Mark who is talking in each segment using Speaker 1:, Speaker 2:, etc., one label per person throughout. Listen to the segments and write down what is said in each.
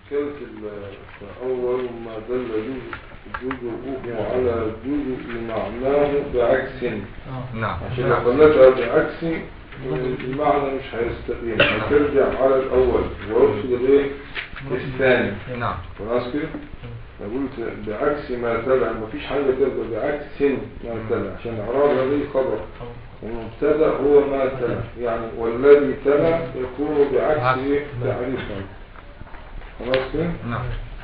Speaker 1: كانت ال- أول ما دل جزء جزءه على جزء معناه بعكس
Speaker 2: نعم
Speaker 1: عشان لو خليتها بعكس المعنى مش هيستقيم هترجع على الأول ويقصد الايه الثاني
Speaker 2: نعم
Speaker 1: خلاص كده أنا قلت بعكس ما تلا مفيش حاجة تبقى بعكس ما تلا عشان إعرابها دي خبر والمبتدا هو ما تلا يعني والذي تلا يكون بعكس ايه تعريفا خلاص كده
Speaker 2: نعم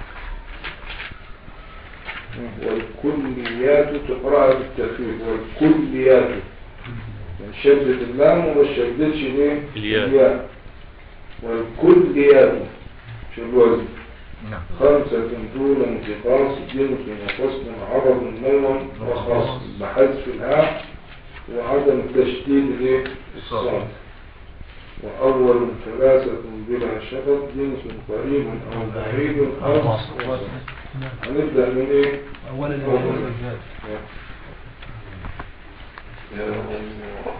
Speaker 1: والكليات تقرأ بالتخفيف والكليات يعني شدت اللام وما شدتش الايه
Speaker 3: الياء.
Speaker 1: والكليات شو الوزن
Speaker 2: نعم
Speaker 1: خمسة دون انتقاص جنس وفصل عرض نوع وخاص بحذف الهاء وعدم تشديد الايه؟ الصاد وأول ثلاثة بلا شفط جنس قريب أو بعيد أو وسط. هنبدأ من ايه؟
Speaker 4: أولا
Speaker 1: أول.
Speaker 4: الوزن
Speaker 1: يا الله.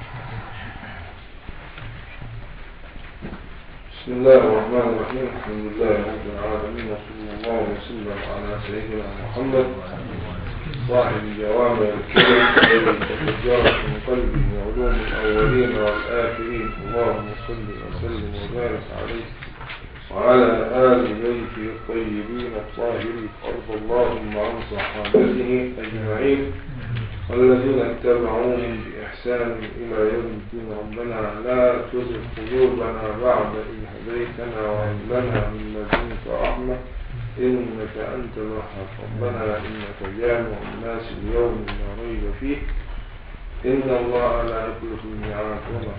Speaker 1: بسم الله الرحمن الرحيم الحمد لله رب العالمين وصلى الله وسلم على سيدنا محمد صاحب الجوامع الكريم الذي تفجرت من قلبه علوم الأولين والآخرين اللهم صل وسلم وبارك عليه وعلى آل بيته الطيبين الطاهرين وارض اللهم عن صحابته أجمعين والذين اتبعوهم بإحسان إلى يوم الدين ربنا لا تزغ قلوبنا بعد إذ هديتنا وهب لنا من لدنك رحمة إنك أنت الوهاب ربنا إنك جامع الناس اليوم لا ريب فيه إن الله لا يخلف الميعاد وما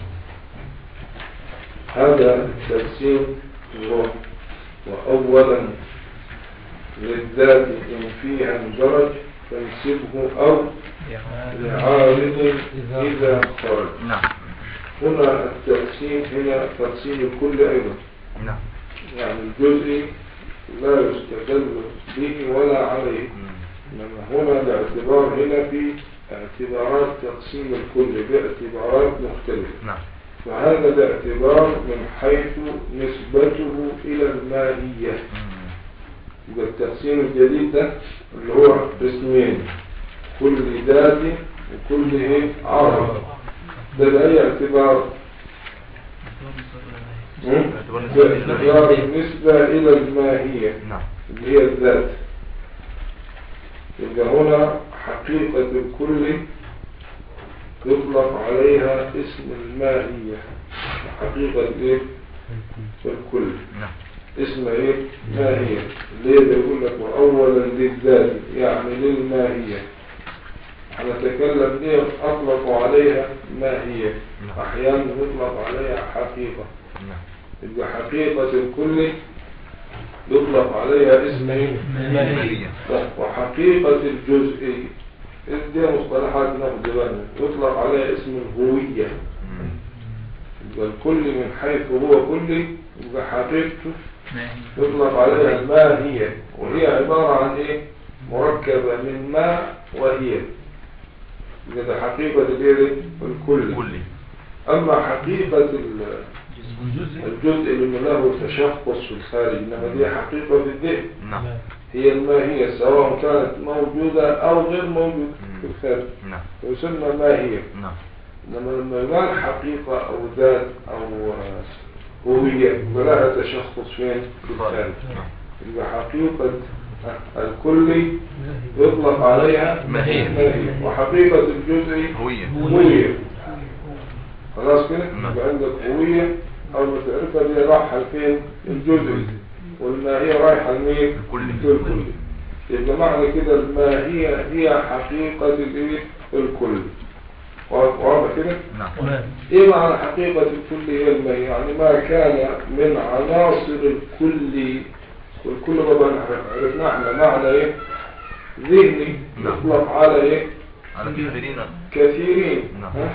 Speaker 1: هذا التفسير هو وأولا للذات إن فيها اندرج فانسبه أو لعارض إذا خرج
Speaker 2: نعم
Speaker 1: هنا التقسيم هنا تقسيم الكل أيضا
Speaker 2: نعم
Speaker 1: يعني الجزء لا يستدل به ولا عليه إنما هنا الاعتبار هنا في اعتبارات تقسيم الكل باعتبارات مختلفة
Speaker 2: نعم
Speaker 1: فهذا الاعتبار من حيث نسبته إلى الماهية يبقى التقسيم الجديد ده اللي هو قسمين كل ذات وكل ايه عرض ده بأي اعتبار هم؟ باعتبار النسبة إلى الماهية
Speaker 2: نعم
Speaker 1: اللي هي الذات يبقى هنا حقيقة الكل يطلق عليها اسم الماهية حقيقة ايه الكل
Speaker 2: نعم
Speaker 1: اسم ايه ماهية ليه بيقول لك واولا للذات يعني للماهية هنتكلم ليه اطلقوا عليها ماهية
Speaker 2: نعم.
Speaker 1: احيانا يطلق عليها حقيقة
Speaker 2: نعم
Speaker 1: يبقى حقيقة الكل يطلق عليها اسم ايه
Speaker 2: مالية
Speaker 1: طيب، وحقيقة الجزء دي مصطلحات ناخد بالنا يطلق عليها اسم الهوية يبقى الكل من حيث هو كلي يبقى حقيقته يطلق عليها ما هي وهي عبارة عن ايه مركبة من ما وهي يبقى ده حقيقة الايه الكل
Speaker 2: كلي
Speaker 1: اما حقيقة ال- الجزء اللي له تشخص في الخارج انما دي حقيقة في الذهن
Speaker 2: نعم
Speaker 1: هي الماهية سواء كانت موجودة او غير موجودة في الخارج
Speaker 2: نعم
Speaker 1: يسمى ماهية
Speaker 2: نعم
Speaker 1: انما لما يقال حقيقة او ذات او آه، هوية فلها تشخص فين في الخارج
Speaker 2: نعم
Speaker 1: يبقى حقيقة الكل يطلق عليها
Speaker 2: ماهية.
Speaker 1: وحقيقة الجزء
Speaker 2: هوية
Speaker 1: هوية خلاص كده
Speaker 2: نعم.
Speaker 1: يبقى عندك هوية أو تعرفها دي رايحة فين الجزء والماهية رايحة لمين
Speaker 2: الكل.
Speaker 1: الكل يبقى معنى كده الماهية هي حقيقة الايه الكل واضح كده
Speaker 2: نعم
Speaker 1: ايه معنى حقيقة الكل هي الماهية يعني ما كان من عناصر الكل والكل طبعا عرفنا احنا معنى ايه ذهني
Speaker 2: نعم.
Speaker 1: يطلق على ايه
Speaker 2: على كثيرين
Speaker 1: كثيرين
Speaker 2: نعم.
Speaker 1: ها؟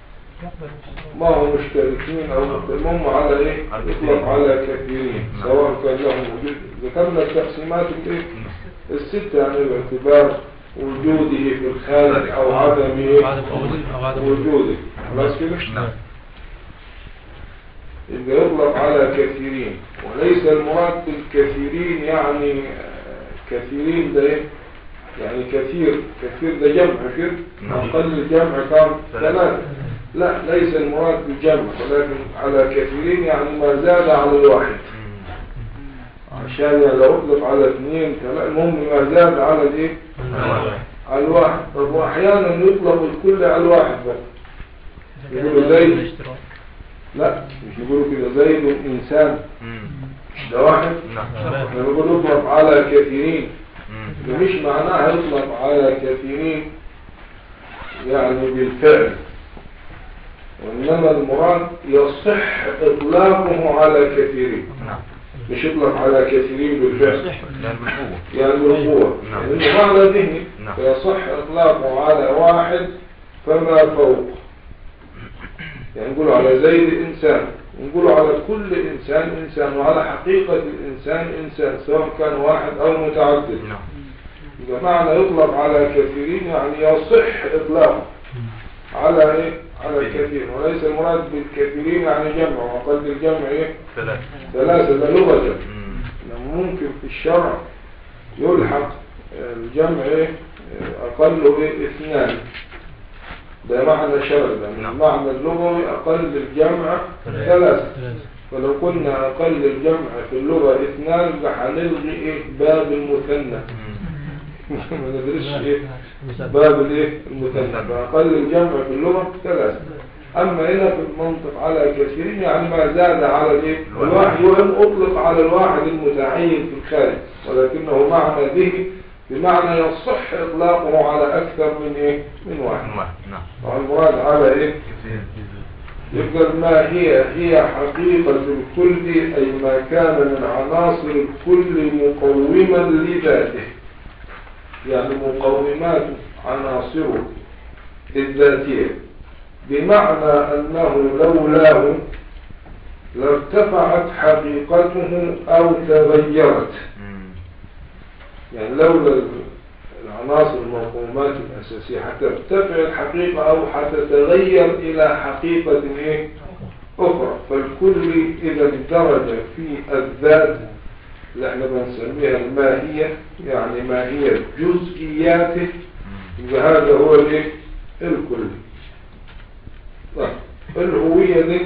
Speaker 1: ما هم مشتركين او المهم على ايه
Speaker 2: على
Speaker 1: يطلق
Speaker 2: كثيرين.
Speaker 1: على كثيرين
Speaker 2: نعم.
Speaker 1: سواء كان لهم وجود ذكرنا التقسيمات الايه الستة يعني باعتبار وجوده في الخارج او عدمه
Speaker 4: عدم وجود أو عدم وجود.
Speaker 1: وجوده خلاص كده
Speaker 2: نعم
Speaker 1: يبقى يطلق على كثيرين وليس المراد بالكثيرين يعني آه، كثيرين ده ايه يعني كثير كثير ده جمع كثير
Speaker 2: نعم.
Speaker 1: أقل الجمع كان
Speaker 2: ثلاثة.
Speaker 1: ثلاثة لا ليس المراد بالجمع ولكن على كثيرين يعني ما زاد على الواحد عشان يعني لو اطلق على اثنين ثلاثة المهم ما زاد على الايه على الواحد طب واحيانا يطلق الكل على الواحد بس يقولوا زيد لا مش يقولوا كده زيد انسان
Speaker 2: مم.
Speaker 1: ده واحد
Speaker 2: نعم
Speaker 1: احنا بنقول يطلق على كثيرين
Speaker 2: مم.
Speaker 1: ده مش معناها يطلق على كثيرين يعني بالفعل وإنما المراد يصح إطلاقه على كثيرين
Speaker 2: نعم
Speaker 1: مش يطلق على كثيرين بالفعل
Speaker 2: يعني بالقوة
Speaker 1: يعني بالقوة
Speaker 2: نعم.
Speaker 1: يعني معنى ذهني
Speaker 2: نعم.
Speaker 1: فيصح إطلاقه على واحد فما فوق يعني نقول على زيد إنسان نقول على كل إنسان إنسان وعلى حقيقة الإنسان إنسان سواء كان واحد أو متعدد
Speaker 2: نعم
Speaker 1: إذا معنى يطلق على كثيرين يعني يصح إطلاقه على إيه؟ على الكثير وليس المراد بالكثيرين يعني جمع وقد الجمع إيه؟
Speaker 2: ثلاثة
Speaker 1: ثلاثة ده لغة
Speaker 2: مم.
Speaker 1: إنه ممكن في الشرع يلحق الجمع إيه؟ أقله إيه؟ اثنان ده معنى شرع ده
Speaker 2: نعم.
Speaker 1: المعنى اللغوي أقل الجمع ثلاثة فلو قلنا أقل الجمع في اللغة اثنان فهنلغي إيه؟ باب المثنى
Speaker 2: مم.
Speaker 1: ما ندرسش إيه؟ باب الايه المثنى فاقل الجمع في اللغه ثلاثه اما هنا في المنطق على كثيرين يعني ما زاد على الايه الواحد وان اطلق على الواحد المتعين في الخارج ولكنه معنى ذهني بمعنى يصح اطلاقه على اكثر من ايه من واحد
Speaker 2: واحد نعم
Speaker 1: والمراد على ايه
Speaker 2: كثير
Speaker 1: يبقى ما هي هي حقيقة الكل أي ما كان من عناصر الكل مقوما لذاته يعني مقومات عناصره الذاتية بمعنى أنه لولاه لارتفعت حقيقته أو تغيرت
Speaker 2: مم.
Speaker 1: يعني لولا العناصر المقومات الأساسية حترتفع الحقيقة أو حتتغير إلى حقيقة إيه؟ أخرى فالكل إذا اندرج في الذات اللي احنا بنسميها الماهية يعني ماهية جزئياته
Speaker 2: مم.
Speaker 1: يبقى هذا هو الايه؟ الكل طيب الهوية دي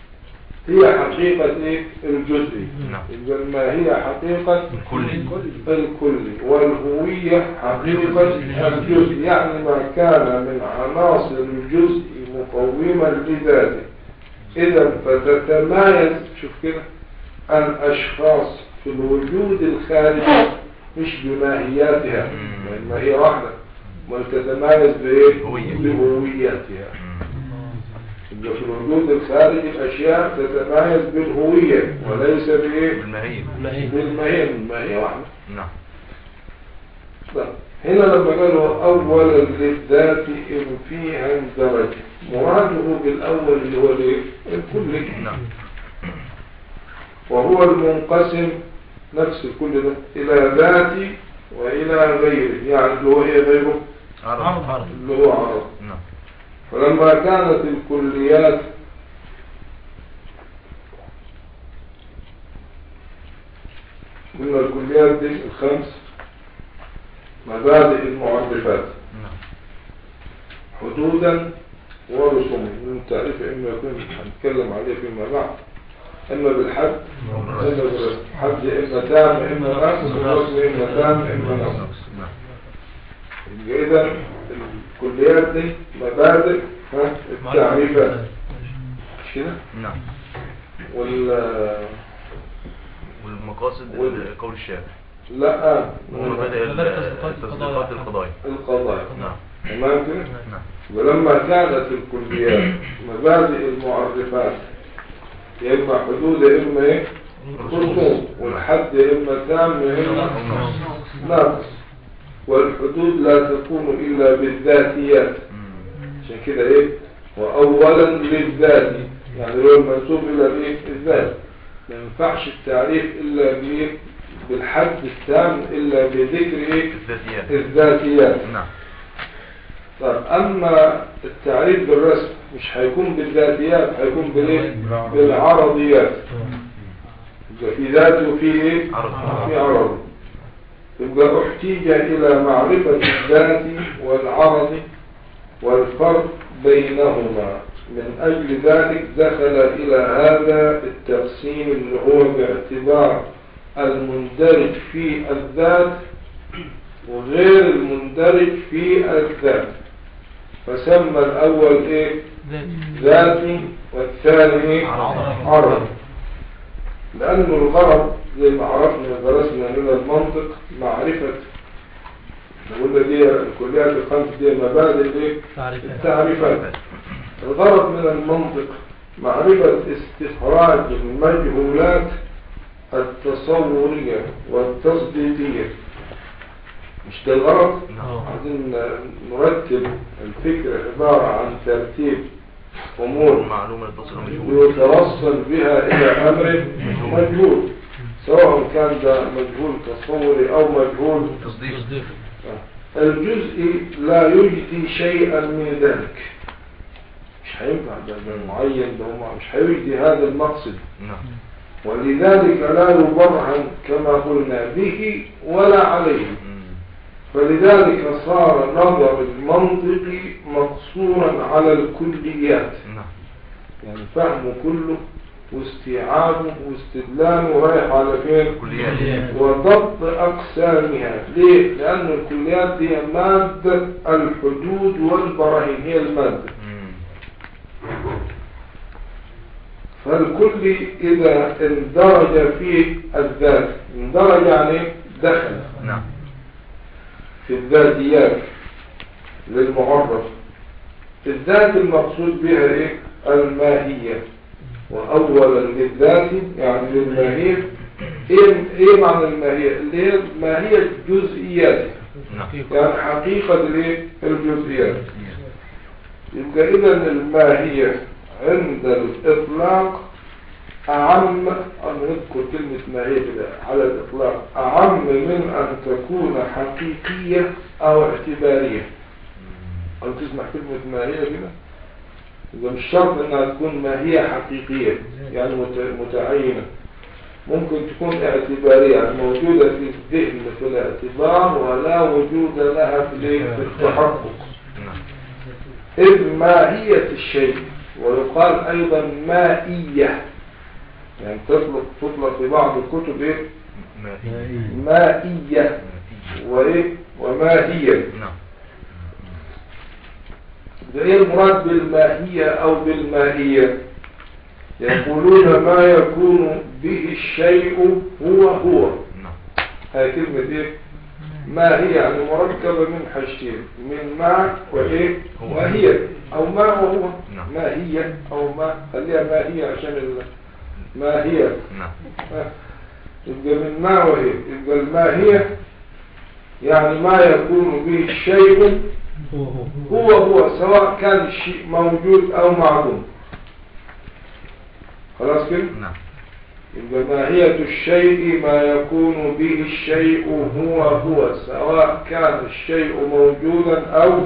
Speaker 1: هي حقيقة ايه؟ الجزئي
Speaker 2: نعم.
Speaker 1: يبقى الماهية حقيقة
Speaker 2: الكل.
Speaker 1: الكل والهوية حقيقة الجزء يعني ما كان من عناصر الجزء مقوما لذاته إذا فتتمايز شوف كده الأشخاص في الوجود الخارجي مش بماهياتها
Speaker 2: مم.
Speaker 1: لأن هي واحدة بل تتمايز بإيه؟
Speaker 2: هوية.
Speaker 1: بهوياتها
Speaker 2: مم.
Speaker 1: يبقى في الوجود الخارجي الأشياء تتمايز بالهوية وليس بإيه؟
Speaker 2: بالمهيب
Speaker 1: بالماهية الماهية واحدة
Speaker 2: نعم
Speaker 1: طيب، هنا لما قالوا أولا للذات إن فيها اندرج مراده بالأول اللي هو الايه؟ الكل
Speaker 2: نعم
Speaker 1: وهو المنقسم نفس الكل ده إلى ذاتي وإلى غيره يعني اللي هو إيه غيره
Speaker 2: عرض
Speaker 1: اللي هو عرض
Speaker 2: نعم
Speaker 1: فلما كانت الكليات قلنا الكليات دي الخمس مبادئ المعرفات
Speaker 2: نعم
Speaker 1: حدودا ورسوما من تعريف إما يكون هنتكلم عليه فيما بعد إما بالحد إما بالرسم حد إما تام إما نقص والرسم إما تام إما نقص
Speaker 2: نعم
Speaker 1: يبقى إذا الكليات دي مبادئ ها، التعريفات مش كده
Speaker 2: نعم
Speaker 1: وال
Speaker 2: والمقاصد
Speaker 1: وال-
Speaker 2: قول الشارع
Speaker 1: لا
Speaker 2: ومبادئ ال-
Speaker 3: مبادئ تصديقات
Speaker 2: تصديقات القضايا
Speaker 1: القضايا
Speaker 2: نعم
Speaker 1: تمام كده
Speaker 2: نعم
Speaker 1: ولما كانت الكليات مبادئ المعرفات يا إما حدود يا إما إيه رسوم والحد يا إما تام يا إما ناقص والحدود لا تكون إلا بالذاتيات
Speaker 2: مم.
Speaker 1: عشان كده إيه وأولا للذات يعني لو المنسوب إلى الإيه الذات ما ينفعش التعريف إلا بإيه بالحد التام إلا بذكر إيه
Speaker 2: الذاتيات
Speaker 1: الذاتيات
Speaker 2: نعم
Speaker 1: طيب أما التعريف بالرسم مش هيكون بالذاتيات هيكون بالإيه؟ بالعرضيات يبقى في ذات وفي ايه
Speaker 2: عرض.
Speaker 1: في عرض يبقى احتيج الى معرفة الذات والعرض والفرق بينهما من اجل ذلك دخل الى هذا التقسيم اللي هو باعتبار المندرج في الذات وغير المندرج في الذات فسمى الاول ايه ذاتي والثاني ايه
Speaker 2: عرض.
Speaker 1: عرض لأن الغرض زي ما عرفنا درسنا من المنطق معرفة نقول دي الكليات الخمس دي مبادئ ايه التعريفات الغرض من المنطق معرفة استخراج المجهولات التصورية والتصديقية مش ده الغرض
Speaker 2: نعم.
Speaker 1: عايزين نرتب الفكرة عبارة عن ترتيب أمور
Speaker 2: معلومة تصل مجهول
Speaker 1: يتوصل بها إلى أمر مجهول سواء كان ده مجهول تصوري أو مجهول
Speaker 2: تصديق
Speaker 1: الجزء لا يجدي شيئا من ذلك مش هينفع ده ده معين ده هو مش هيجدي هذا المقصد
Speaker 2: نعم
Speaker 1: ولذلك لا يبرهن كما قلنا به ولا عليه
Speaker 2: مم.
Speaker 1: فلذلك صار نظر المنطق مقصورا على الكليات
Speaker 2: نعم
Speaker 1: يعني فهمه كله واستيعابه واستدلاله رايح على فين
Speaker 2: كليات
Speaker 1: وضبط أقسامها ليه؟ لأن الكليات هي مادة الحدود والبراهين هي المادة
Speaker 2: مم.
Speaker 1: فالكل إذا اندرج في الذات اندرج يعني دخل
Speaker 2: نعم
Speaker 1: في الذاتيات للمعرف الذات المقصود بها ايه الماهية واولا للذات يعني للماهية ايه, إيه معنى الماهية اللي هي ماهية جزئيات
Speaker 2: نعم
Speaker 1: يعني حقيقة الايه الجزئيات يبقى اذا الماهية عند الاطلاق أعم أن نذكر كلمة ماهية كده على الإطلاق أعم من أن تكون حقيقية أو اعتبارية أو تسمع كلمة ماهية كده إذا مش شرط أنها تكون ماهية حقيقية يعني مت- متعينة ممكن تكون اعتبارية يعني موجودة في الذهن في الاعتبار ولا وجود لها في الايه؟ في التحقق
Speaker 2: نعم
Speaker 1: إذ ماهية الشيء ويقال أيضا مائية يعني تطلق تطلق في بعض الكتب إيه؟
Speaker 2: ما هي
Speaker 1: مائية وإيه وماهية
Speaker 2: نعم
Speaker 1: ده إيه المراد بالماهية أو بالماهية يقولون ما يكون به الشيء هو هو
Speaker 2: نعم
Speaker 1: هاي كلمة إيه ما هي يعني مركبة من حاجتين من ماء وإيه
Speaker 2: هو.
Speaker 1: وهي أو ماء وهو
Speaker 2: نعم.
Speaker 1: ما هي أو ما خليها ما هي عشان ال... ما هي
Speaker 2: نعم
Speaker 1: آه. يبقى من ما وهي يبقى الماهية يعني ما يكون به الشيء هو هو سواء كان الشيء موجود أو معدوم خلاص كده
Speaker 2: نعم
Speaker 1: يبقى ماهية الشيء ما يكون به الشيء هو هو سواء كان الشيء موجودا أو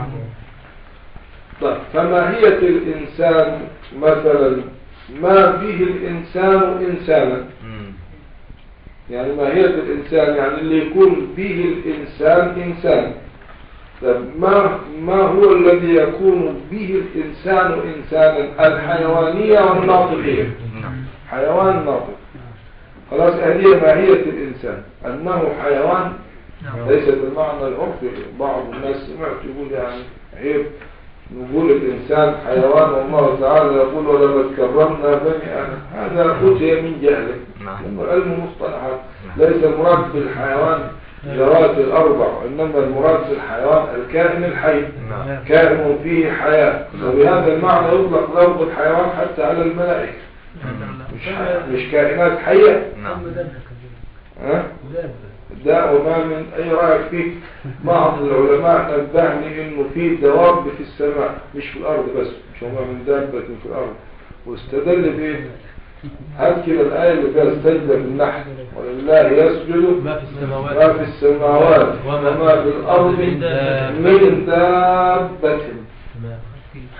Speaker 1: طيب فماهية الإنسان مثلا ما به الإنسان إنسانا
Speaker 2: مم.
Speaker 1: يعني ماهية الإنسان يعني اللي يكون به الإنسان إنسان طيب ما ما هو الذي يكون به الإنسان إنسانا الحيوانية والناطقية
Speaker 2: نعم
Speaker 1: حيوان ناطق خلاص هذه ماهية الإنسان أنه حيوان ليس بالمعنى العرفي بعض الناس سمعت يقول يعني عيب نقول الإنسان حيوان والله تعالى يقول ولقد كرمنا بني آدم هذا أتي من جهله
Speaker 2: نعم.
Speaker 1: لأنه علم مصطلحات
Speaker 2: نعم.
Speaker 1: ليس المراد بالحيوان جرات الأربع إنما المراد بالحيوان الكائن الحي
Speaker 2: نعم
Speaker 1: كائن فيه حياة وبهذا المعنى يطلق لفظ الحيوان حتى على الملائكة مش, مش كائنات حية
Speaker 2: نعم
Speaker 1: ها؟ ده وما من أي رأيك فيه بعض العلماء نبهني إنه في دواب في السماء مش في الأرض بس مش هما من دابة في الأرض واستدل بإيه هات كده الآية اللي فيها استجد بالنحل ولله يسجد
Speaker 3: ما في السماوات
Speaker 1: ما في السماوات وما في الأرض من دابة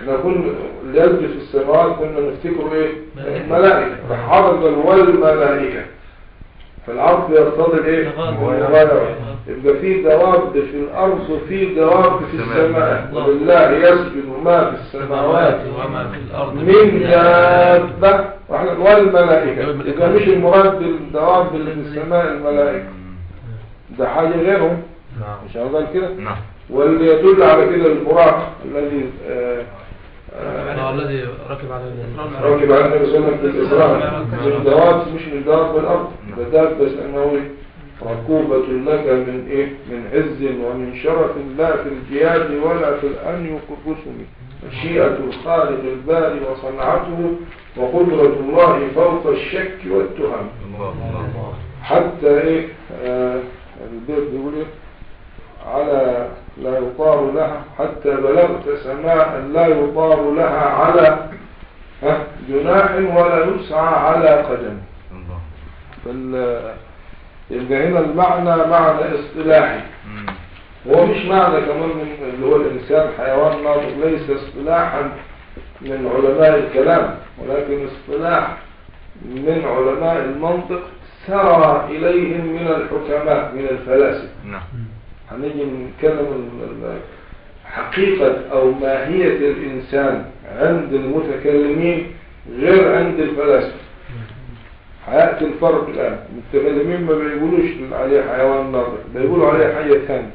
Speaker 1: احنا كنا اللي يجري في السماوات كنا نفتكره ايه الملائكة فحرج والملائكة فالعرض يقتضي الايه المغايرة يبقى في دواب في الارض وفي دواب في السماء ولله يسجد ما في السماوات
Speaker 3: وما في الأرض
Speaker 1: من دابة واحنا والملائكة يبقى مش المراد بالدواب اللي في السماء الملائكة ده حاجة غيرهم
Speaker 3: نعم
Speaker 1: مش هقول كده
Speaker 2: نعم
Speaker 1: واللي يدل على كده البراق الذي آه، آه،
Speaker 3: آه، الذي ركب على الإسراء
Speaker 1: ركب على النبي صلى الله عليه وسلم في الإسراء من دواب مش من دواب الأرض ده دابة سماوية ركوبة لك من إيه من عز ومن شرف لا في الجهاد ولا في الأن الرسم مشيئة الخالق الباري وصنعته وقدرة الله فوق الشك والتهم
Speaker 2: الله الله
Speaker 1: حتى ايه آه البيت بيقول ايه على لا يطار لها حتى بلغت سماء لا يطار لها على ها، جناح ولا يسعى على قدم
Speaker 2: الله
Speaker 1: فال يبقى هنا المعنى معنى اصطلاحي
Speaker 2: مم.
Speaker 1: هو مش معنى كمان من اللي هو الإنسان حيوان ناطق ليس اصطلاحا من علماء الكلام ولكن اصطلاح من علماء المنطق سرى إليهم من الحكماء من الفلاسفة
Speaker 2: نعم
Speaker 1: هنيجي نتكلم ال- ال- حقيقة أو ماهية الإنسان عند المتكلمين غير عند الفلاسفة هيأتي الفرق الآن المتكلمين ما بيقولوش عليه حيوان ناطق بيقولوا عليه حاجة ثانية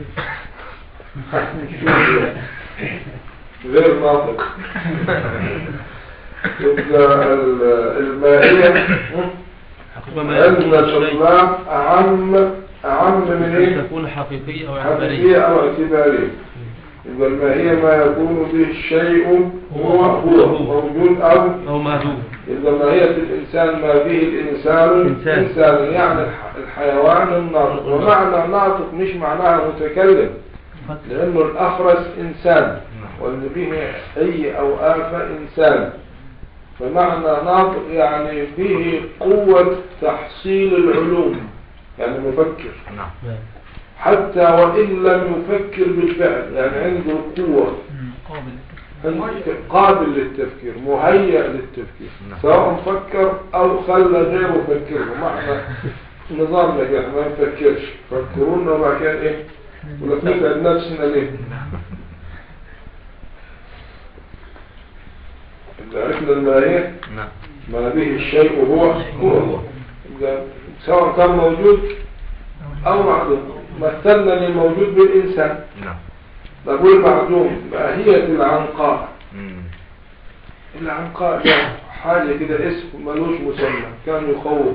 Speaker 1: غير ناطق يبقى ال- الماهية عندنا الإطلاق أعم أعم من إيه؟
Speaker 3: تكون حقيقية أو
Speaker 1: حقيقية
Speaker 3: اعتبارية
Speaker 1: أو اعتبارية يبقى الماهية ما يكون به الشيء هو هو موجود أو
Speaker 3: أو مهدوم
Speaker 1: إذا ماهية الإنسان ما به الإنسان
Speaker 3: إنسان.
Speaker 1: إنسان يعني الح- الحيوان الناطق ومعنى ناطق مش معناها متكلم لأنه الأخرس إنسان واللي به أي أو آفة إنسان فمعنى ناطق يعني فيه قوة تحصيل العلوم يعني مفكر
Speaker 2: نعم
Speaker 1: حتى وإن لم يفكر بالفعل يعني عنده قوة قابل للتفكير مهيأ للتفكير
Speaker 2: نعم.
Speaker 1: سواء فكر أو خلى غيره يفكر معنى نظامنا كده ما نفكرش فكرونا وبعد كده إيه ولا نسأل نفسنا ليه إذا عرفنا الماهية
Speaker 2: نعم
Speaker 1: ما به الشيء هو هو يبقى سواء كان موجود أو معدوم مثلنا للموجود بالإنسان
Speaker 2: نعم
Speaker 1: نقول معدوم ماهية العنقاء
Speaker 2: مم.
Speaker 1: العنقاء ده حاجة كده اسم ملوش مسمى كان يخوف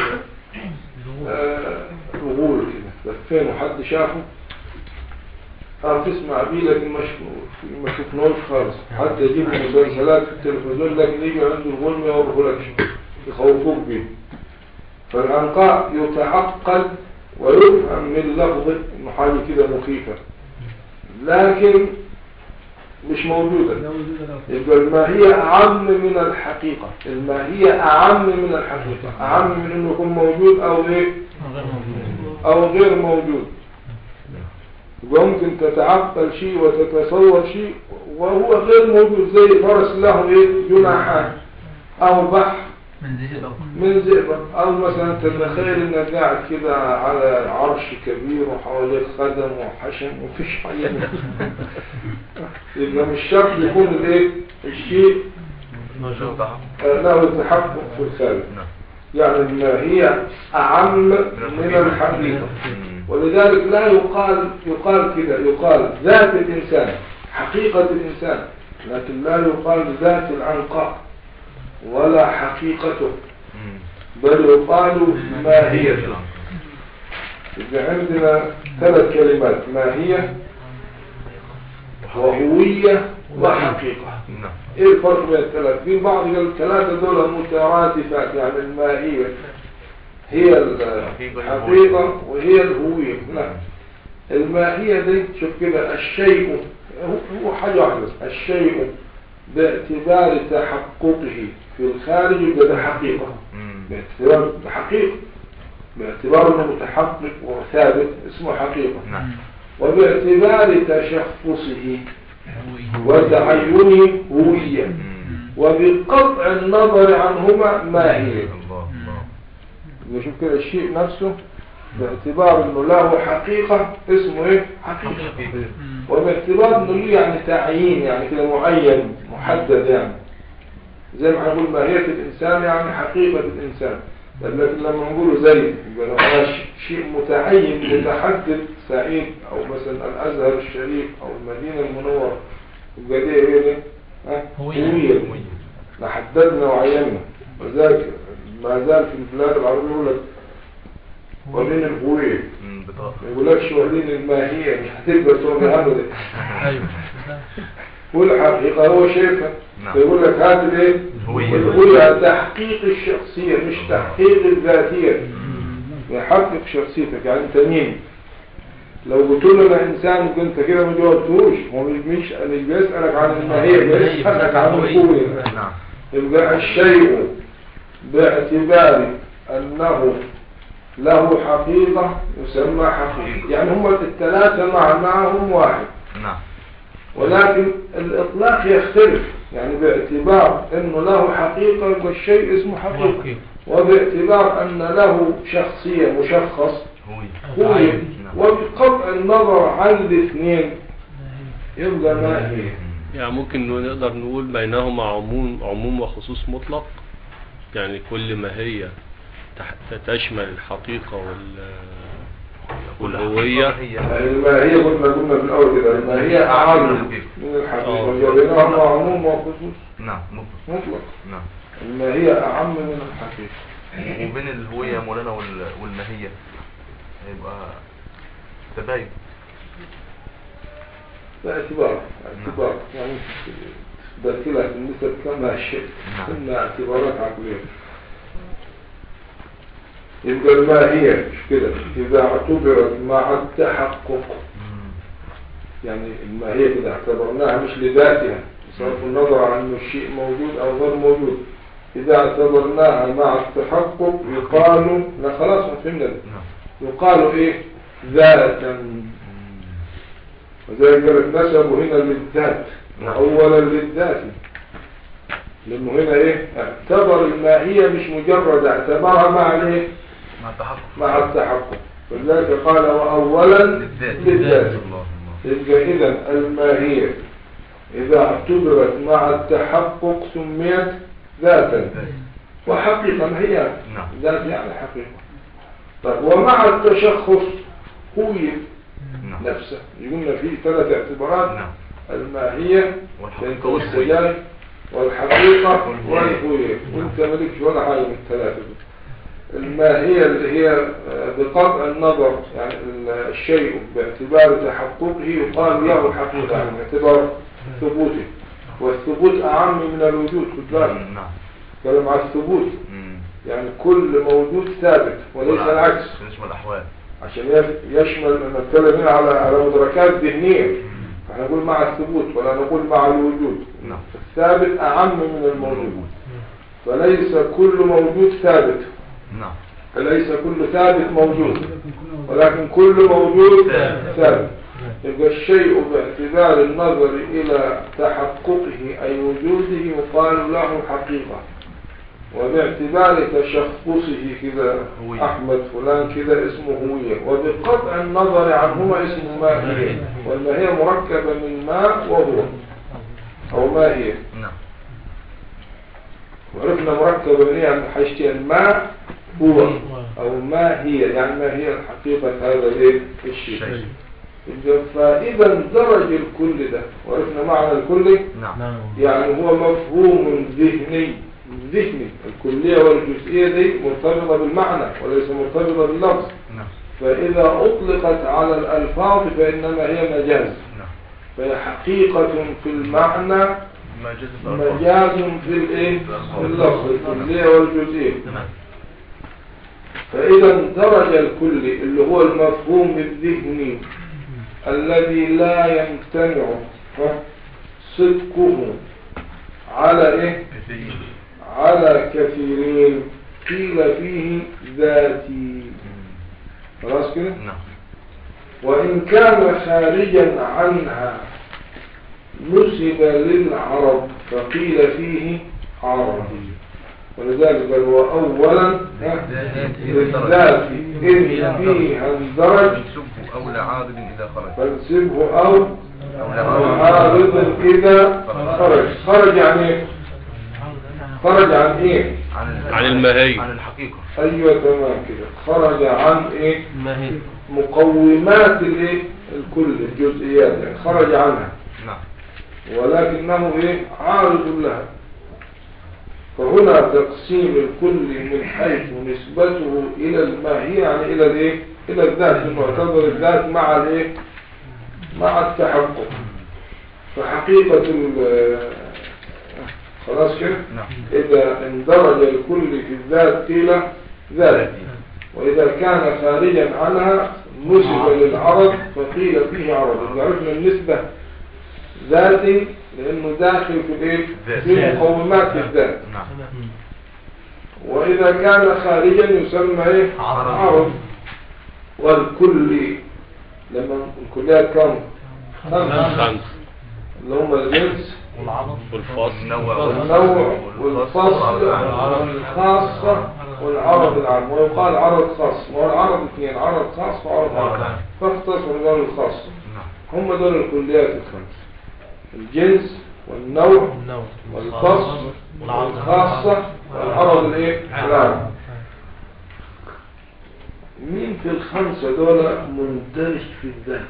Speaker 1: آه، الغول كده لفينه حد شافه اه تسمع بيه لكن مش ما شفناهوش خالص حتى يجيبوا مسلسلات في التلفزيون لكن يجي عنده الغول ما يوريهولكش يخوفوك بيه فالعنقاء يتعقل ويفهم من لفظه انه حاجة كده مخيفة لكن مش موجودة يبقى الماهية أعم من الحقيقة الماهية أعم من الحقيقة أعم من أنه يكون موجود أو إيه أو غير موجود يبقى ممكن تتعقل شيء وتتصور شيء وهو غير موجود زي فرس له إيه جناحان أو بحر
Speaker 3: من ذهب
Speaker 1: من زئبق أو مثلا تتخيل إنك قاعد كده على عرش كبير وحواليك خدم وحشم ومفيش حاجة يبقى مش شرط يكون الايه الشيء
Speaker 3: موجود
Speaker 1: آه، له تحقق في الخارج
Speaker 2: نعم
Speaker 1: يعني الماهية أعم من الحقيقة
Speaker 2: مم.
Speaker 1: ولذلك لا يقال يقال كده يقال ذات الإنسان حقيقة الإنسان لكن لا يقال ذات العنقاء ولا حقيقته
Speaker 2: مم.
Speaker 1: بل يقال ماهيته يبقى عندنا ثلاث كلمات ماهية وهوية وحقيقة
Speaker 2: نعم
Speaker 1: ايه الفرق بين الثلاث في بعض قال الثلاثة دول مترادفات يعني الماهية هي الحقيقة وهي الهوية لا الماهية دي شوف كده الشيء هو- هو حاجة واحدة بس. الشيء باعتبار تحققه في الخارج يبقى ده حقيقة
Speaker 2: مم.
Speaker 1: باعتبار ده حقيقة باعتبار انه متحقق وثابت اسمه حقيقة
Speaker 2: نعم
Speaker 1: وباعتبار تشخصه وتعينه هوية
Speaker 2: مم.
Speaker 1: وبقطع النظر عنهما ماهية
Speaker 2: الله الله
Speaker 1: نشوف كده الشيء نفسه باعتبار انه له حقيقة اسمه ايه حقيقة وباعتبار انه له يعني تعيين يعني كده معين محدد يعني زي ما هنقول ماهية الانسان يعني حقيقة الانسان طيب لكن لما نقوله زي يبقى لو هذا ش- شيء متعين متحدد سعيد او مثلا الازهر الشريف او المدينة المنورة يبقى دي ايه دي؟ ها؟
Speaker 3: هوية.
Speaker 1: هوية حددنا وعينا وذلك ما زال في البلاد العربية يقول لك وريني الهوية
Speaker 2: مم. بطاقة
Speaker 1: ما يقولكش وريني الماهية مش هتقدر تقول ابدا
Speaker 3: ايوه
Speaker 1: والحقيقة هو شايفها
Speaker 2: نعم.
Speaker 1: فيقول لك هات الايه
Speaker 2: الهوية.
Speaker 1: الهوية تحقيق الشخصية مش تحقيق الذاتية يحقق شخصيتك يعني انت مين لو قلت له انا انسان وانت كده ما جاوبتوش هو مش مش مش بيسألك عن الماهية بيسألك عن الهوية
Speaker 2: نعم
Speaker 1: يبقى الشيء باعتبار أنه له حقيقة يسمى حقيقة يعني هم الثلاثة معناهم واحد
Speaker 2: نعم
Speaker 1: ولكن الإطلاق يختلف يعني باعتبار أنه له حقيقة يبقى الشيء اسمه حقيقة
Speaker 3: حقيقة.
Speaker 1: وباعتبار أن له شخصية مشخص
Speaker 2: هوية
Speaker 1: هو
Speaker 3: عين.
Speaker 2: نعم.
Speaker 1: وبقطع النظر عن الاثنين يبقى ما هي
Speaker 4: يعني ممكن نقدر نقول بينهما عموم عموم وخصوص مطلق يعني كل ما هي تح- تشمل الحقيقة وال والهوية
Speaker 2: هي
Speaker 1: ما هي قلنا قلنا في الأول كده ما هي أعم من الحقيقة
Speaker 4: آه.
Speaker 1: وبينهما عموم وخصوص
Speaker 2: نعم مطلق
Speaker 1: مطلق
Speaker 2: نعم
Speaker 1: ما هي أعم من الحقيقة
Speaker 2: وبين الهوية يا مولانا وال- والماهية هيبقى تباين
Speaker 1: باعتبار اعتبار يعني بدخلها في النسب كما شئت
Speaker 2: نعم.
Speaker 1: إنها اعتبارات عقلية يبقى الماهية مش كده إذا اعتبرت مع التحقق يعني الماهية كده اعتبرناها مش لذاتها بصرف النظر عن انه الشيء موجود او غير موجود اذا اعتبرناها مع التحقق يقال لا خلاص ما فهمنا ده.
Speaker 2: نعم
Speaker 1: يقال ايه ذاتا وذلك قال لك نسبه هنا للذات
Speaker 2: نعم.
Speaker 1: اولا للذات لانه هنا ايه اعتبر الماهية مش مجرد اعتبرها مع الايه
Speaker 2: مع التحقق
Speaker 1: مع التحقق ولذلك قال واولا
Speaker 2: للذات
Speaker 1: للذات
Speaker 2: الله الله
Speaker 1: يبقى إذا الماهية إذا اعتبرت مع التحقق سميت ذاتا وحقيقة ما هي
Speaker 2: نعم.
Speaker 1: ذات يعني حقيقة طيب ومع التشخص هوية
Speaker 2: نعم
Speaker 1: نفسه يقولنا فيه ثلاث اعتبارات
Speaker 2: نعم
Speaker 1: الماهية
Speaker 2: والحقيقة
Speaker 1: كانت
Speaker 2: والهوية.
Speaker 1: السجاي والحقيقة
Speaker 2: والهوية.
Speaker 1: والهوية
Speaker 2: نعم.
Speaker 1: وانت مالكش ولا حاجة من الثلاثة دول الماهية اللي هي آه، بقطع النظر يعني ال- الشيء باعتبار تحققه يقال له حقيقة يعني باعتبار ثبوته والثبوت أعم من الوجود خد بالك
Speaker 2: نعم
Speaker 1: كلام على الثبوت
Speaker 2: مم.
Speaker 1: يعني كل موجود ثابت وليس العكس
Speaker 2: يشمل الأحوال
Speaker 1: عشان يف- يشمل نتكلم هنا على على مدركات ذهنية فاحنا نقول مع الثبوت ولا نقول مع الوجود
Speaker 2: نعم.
Speaker 1: الثابت أعم من الموجود فليس كل موجود ثابت
Speaker 2: نعم
Speaker 1: فليس كل ثابت موجود ولكن كل موجود
Speaker 2: ثابت.
Speaker 1: ثابت يبقى الشيء باعتبار النظر إلى تحققه أي وجوده يقال له حقيقة وباعتبار تشخصه كذا
Speaker 2: هوية.
Speaker 1: أحمد فلان كذا اسمه هوية وبقطع النظر عنهما اسمه ماهية والماهية مركبة من ماء وهو أو ماهية
Speaker 2: نعم
Speaker 1: وعرفنا مركبة من يعني حاجتين ما هو أو ما هي يعني ما هي حقيقة هذا الايه الشيء
Speaker 2: شيء.
Speaker 1: يبقى فإذا اندرج الكل ده وعرفنا معنى الكل
Speaker 2: نعم
Speaker 1: يعني هو مفهوم ذهني ذهني الكلية والجزئية دي مرتبطة بالمعنى وليس مرتبطة باللفظ
Speaker 2: نعم
Speaker 1: فإذا أطلقت على الألفاظ فإنما هي مجاز
Speaker 2: نعم
Speaker 1: فهي حقيقة في المعنى
Speaker 2: ما جاز الألفاظ.
Speaker 1: مجاز في الايه في اللفظ الكلية والجزئية
Speaker 2: تمام
Speaker 1: فإذا درج الكل اللي هو المفهوم الذهني الذي لا يمتنع ها، صدقه على إيه؟
Speaker 2: كثير
Speaker 1: على كثيرين قيل فيه ذاتي خلاص كده
Speaker 2: نعم
Speaker 1: وإن كان خارجا عنها نسب للعرب فقيل فيه عربي ولذلك بل هو أولا بالذات إذ فيها اندرج
Speaker 2: ينسبه أولى عاضد إذا خرج
Speaker 1: فانسبه أو
Speaker 2: أولى
Speaker 1: عارض إذا خرج خرج عن إيه؟ خرج عن إيه؟
Speaker 2: عن
Speaker 4: عن الماهية.
Speaker 2: عن الحقيقة
Speaker 1: أيوة تمام كده خرج عن إيه؟
Speaker 3: ما هي
Speaker 1: مقومات الإيه؟ الكل الجزئيات يعني خرج عنها
Speaker 2: نعم
Speaker 1: ولكنه إيه؟ عارض لها فهنا تقسيم الكل من حيث نسبته إلى الماهية يعني إلى الإيه؟ إلى الذات المعتبر الذات مع الإيه؟ مع التحقق فحقيقة ال خلاص كده
Speaker 2: نعم
Speaker 1: إذا اندرج الكل في الذات قيل ذات وإذا كان خارجا عنها نسب للعرض فقيل فيه عرض إذا عرفنا النسبة ذاتي لأنه داخل في الإيه؟
Speaker 2: ذات.
Speaker 1: في مقومات الذات
Speaker 2: نعم
Speaker 1: وإذا كان خارجا يسمى إيه؟
Speaker 2: عرض.
Speaker 1: عرض والكل لما الكليات كم؟ خمسة
Speaker 4: خمس
Speaker 1: اللي هم الجنس
Speaker 4: والفصل
Speaker 2: النوع
Speaker 1: والنوع والفصل والخاصة والعرض العام ويقال عرض خاص وهو العرض اثنين عرض خاص وعرض عام فاختصر دول الخاص
Speaker 2: نعم
Speaker 1: هم دول الكليات الخمس الجنس والنوع
Speaker 3: النوع
Speaker 1: والفصل والخاصة والعرض الايه العام مين في الخمسة دول مندرج في الذات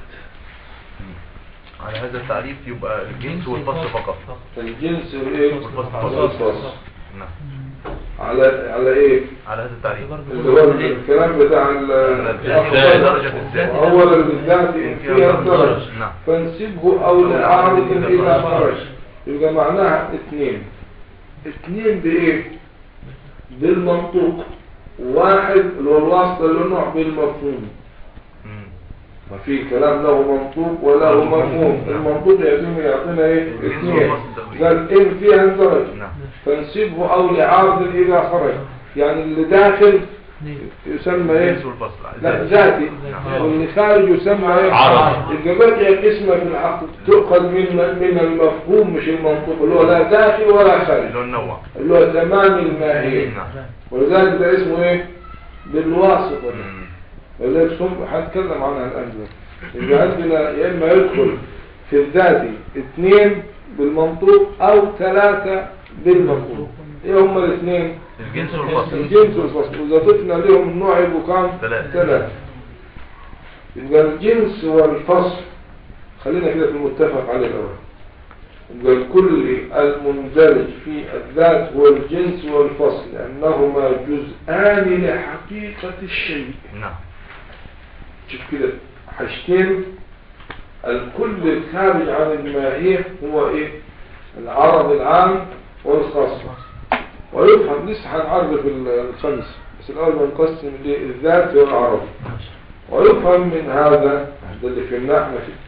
Speaker 2: على هذا التعريف يبقى الجنس والفصل فقط
Speaker 1: الجنس والايه
Speaker 2: والفصل.
Speaker 1: والفصل
Speaker 2: نعم
Speaker 1: على على ايه
Speaker 2: على هذا التعريف
Speaker 1: اللي هو الكلام بتاع ال-
Speaker 2: الذات درجة الذات
Speaker 1: أولا بالذات إن فيها الدرج
Speaker 2: نعم
Speaker 1: فانسبه أو لعارض إذا خرج يبقى معناها اثنين اثنين بإيه؟ بالمنطوق واحد اللي هو الواسطة اللي نوع بالمفهوم
Speaker 2: مم.
Speaker 1: ما في كلام له منطوق وله مفهوم المنطوق يعطينا يعطينا ايه؟ اثنين قال إن فيها الدرج
Speaker 2: نعم
Speaker 1: فانسبه أو لعارض إذا خرج يعني اللي داخل يسمى ايه؟
Speaker 2: الجنس والفصل
Speaker 1: لا
Speaker 2: ذات.
Speaker 1: ذاتي
Speaker 2: نعم.
Speaker 1: واللي خارج يسمى ايه؟
Speaker 4: عرض.
Speaker 1: يبقى بدأ الاسم في العقد تؤخذ من من المفهوم مش المنطوق اللي هو لا داخل ولا خارج
Speaker 2: اللي هو النوع
Speaker 1: اللي هو تمام الماهية
Speaker 2: نعم
Speaker 1: ولذلك ده اسمه ايه؟ بالواسطة ده.
Speaker 2: مم.
Speaker 1: ولذلك ثم هنتكلم عنها الآن ده. يبقى عندنا يا إما يدخل في الذاتي اثنين بالمنطوق أو ثلاثة بالمفهوم ايه هما الاثنين؟
Speaker 2: الجنس والفصل
Speaker 1: الجنس والفصل وإذا ضفنا لهم النوع يبقوا كام؟
Speaker 2: ثلاثة.
Speaker 1: ثلاثة يبقى الجنس والفصل خلينا كده في المتفق عليه الأول يبقى الكل المندرج في الذات هو الجنس والفصل لأنهما جزءان لحقيقة الشيء
Speaker 2: نعم
Speaker 1: شوف كده حاجتين الكل الخارج عن الماهية هو ايه العرض العام والخاص ويفهم لسه هنعرف الخمس بس الأول بنقسم الذات والعرض ويفهم من هذا ده اللي فهمناه احنا فيه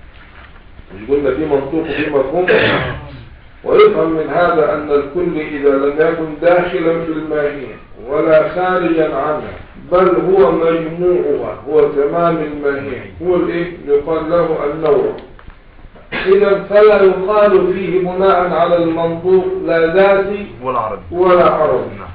Speaker 1: مش قلنا في منطوق وفي مفهوم ويفهم من هذا أن الكل إذا لم يكن داخلا في الماهية ولا خارجا عنها بل هو مجموعها هو تمام الماهية هو الايه يقال له النوع إذا فلا يقال فيه بناء على المنطوق لا ذاتي
Speaker 2: والعربي
Speaker 1: ولا عربي
Speaker 2: نعم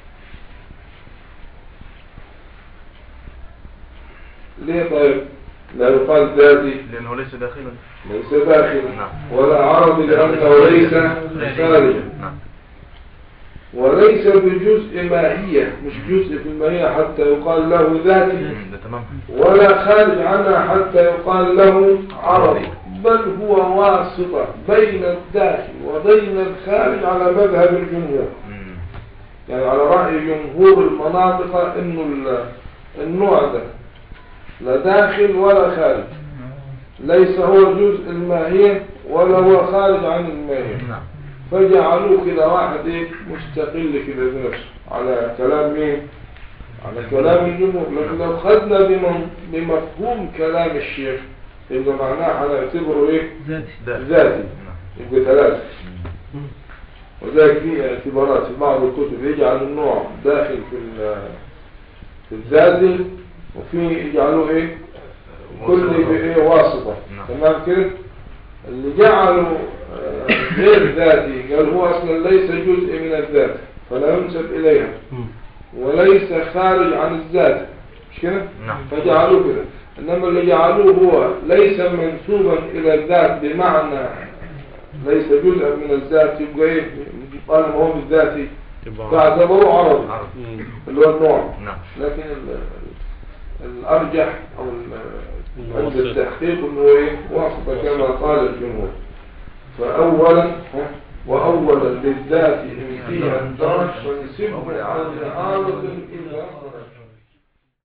Speaker 1: ليه طيب لا يقال ذاتي
Speaker 2: لأنه ليس داخلا
Speaker 1: ليس داخلا
Speaker 2: نعم.
Speaker 1: ولا عربي لأنه ليس خارجا
Speaker 2: نعم
Speaker 1: وليس بجزء ماهية مش جزء في الماهية حتى يقال له ذاتي
Speaker 2: مم، ده تمام
Speaker 1: ولا خارج عنها حتى يقال له عربي بل هو واسطة بين الداخل وبين الخارج على مذهب الجمهور
Speaker 2: مم.
Speaker 1: يعني على رأي جمهور المناطق انه ال- النوع ده لا داخل ولا خارج ليس هو جزء الماهية ولا هو خارج عن الماهية
Speaker 2: نعم
Speaker 1: فجعلوه كده واحد ايه مستقل كده بنفسه على كلام مين على كلام الجمهور لكن لو خدنا بمن- بمفهوم كلام الشيخ يبقى معناه هنعتبره ايه
Speaker 3: ذاتي
Speaker 2: ده
Speaker 1: ذاتي
Speaker 2: نعم
Speaker 1: يبقى ثلاثة
Speaker 2: مم.
Speaker 1: وذلك في اعتبارات في بعض الكتب يجعل النوع داخل في ال- في الذاتي وفي يجعلوه ايه كل بايه واسطة
Speaker 2: نعم.
Speaker 1: تمام كده اللي جعله آه، غير ذاتي قال هو أصلا ليس جزء من الذات فلا ينسب إليها وليس خارج عن الذات مش كده؟
Speaker 2: نعم.
Speaker 1: فجعلوه كده إنما اللي جعلوه هو ليس منسوبا إلى الذات بمعنى ليس جزءا من الذات يبقى إيه؟ طالما هو بالذاتي
Speaker 4: تبقى
Speaker 1: فاعتبروه عرضي
Speaker 2: عرض
Speaker 4: مم.
Speaker 1: اللي هو النوع
Speaker 2: نعم
Speaker 1: لكن ال- ال- الأرجح أو ال-
Speaker 4: إنه
Speaker 1: عند
Speaker 4: وسط.
Speaker 1: التحقيق أنه إيه واسطة كما قال الجمهور فأولا ها، وأولا للذات إن فيها الدرج فنسبه عن عارض إلى